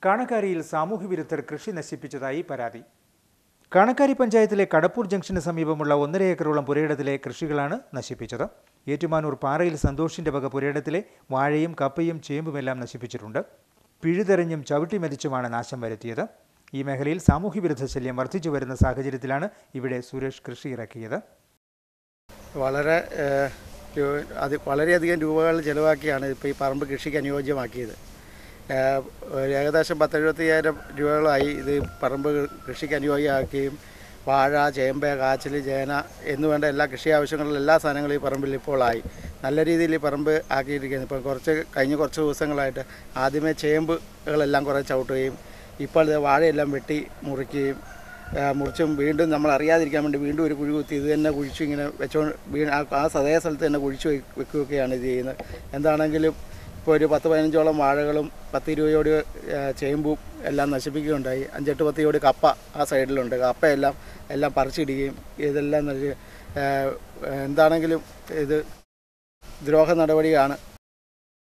കാണക്കാരിയിൽ സാമൂഹ്യവിരുദ്ധർ കൃഷി നശിപ്പിച്ചതായി പരാതി കാണക്കാരി പഞ്ചായത്തിലെ കടപ്പൂർ ജംഗ്ഷന് സമീപമുള്ള ഒന്നര ഏക്കറോളം പുരയിടത്തിലെ കൃഷികളാണ് നശിപ്പിച്ചത് ഏറ്റുമാനൂർ പാറയിൽ സന്തോഷിന്റെ വക പുരയിടത്തിലെ വാഴയും കപ്പയും ചേമ്പുമെല്ലാം നശിപ്പിച്ചിട്ടുണ്ട് പിഴുതെറിഞ്ഞും ചവിട്ടി മരിച്ചുമാണ് നാശം വരുത്തിയത് ഈ മേഖലയിൽ സാമൂഹ്യവിരുദ്ധ ശല്യം വർദ്ധിച്ചു വരുന്ന സാഹചര്യത്തിലാണ് ഇവിടെ സുരേഷ് കൃഷി ഇറക്കിയത് വളരെ ഏഹ്, രൂ- അത് വളരെയധികം രൂപകൾ ചിലവാക്കിയാണ് ഇപ്പോൾ ഈ പറമ്പ് കൃഷിക്ക് അനുയോജ്യമാക്കിയത് ഏഹ്, ഒരു ഏകദേശം പത്തെഴുപത്തയ്യായിരം രൂപകളായി ഇത് പറമ്പ് കൃഷിക്ക് അനുയോജ്യമാക്കുകയും വാഴ ചേമ്പ് കാച്ചിൽ ചേന എന്ന് വേണ്ട എല്ലാ കൃഷി ആവശ്യങ്ങളുള്ള എല്ലാ സാധനങ്ങളും ഈ പറമ്പിൽ ഇപ്പോൾ ആയി നല്ല രീതിയിൽ ഈ പറമ്പ് ആക്കിയിരിക്കുകയാണ് ഇപ്പം കുറച്ച് കഴിഞ്ഞ കുറച്ച് ദിവസങ്ങളായിട്ട് ആദ്യമേ ചേമ്പുകളെല്ലാം കുറേ ചവിട്ടുകയും ഇപ്പോൾ ഇത് വാഴയെല്ലാം വെട്ടി മുറിക്കുകയും ആ, മുറിച്ചും വീണ്ടും നമ്മൾ അറിയാതിരിക്കാൻ വേണ്ടി വീണ്ടും ഒരു കുഴി കുത്തി ഇത് തന്നെ കുഴിച്ചു ഇങ്ങനെ വെച്ചോണ്ട് വീ ആ ആ അതേ സ്ഥലത്ത് തന്നെ കുഴിച്ചു വെ- വെക്കുകയൊക്കെയാണ് ഇത് ചെയ്യുന്നത് എന്താണെങ്കിലും ഇപ്പോൾ ഒരു പത്ത് പതിനഞ്ചോളം വാഴകളും പത്ത് ഇരുപതോട് ചേമ്പും എല്ലാം നശിപ്പിക്കുകയുണ്ടായി അഞ്ചെട്ട് പത്ത് കോടി കപ്പ ആ സൈഡിലുണ്ട് കപ്പയെല്ലാം എല്ലാം പറിച്ചിടുകയും ഇതെല്ലാം നശി- ആ, എന്താണെങ്കിലും ഇത് ദ്രോഹ നടപടിയാണ്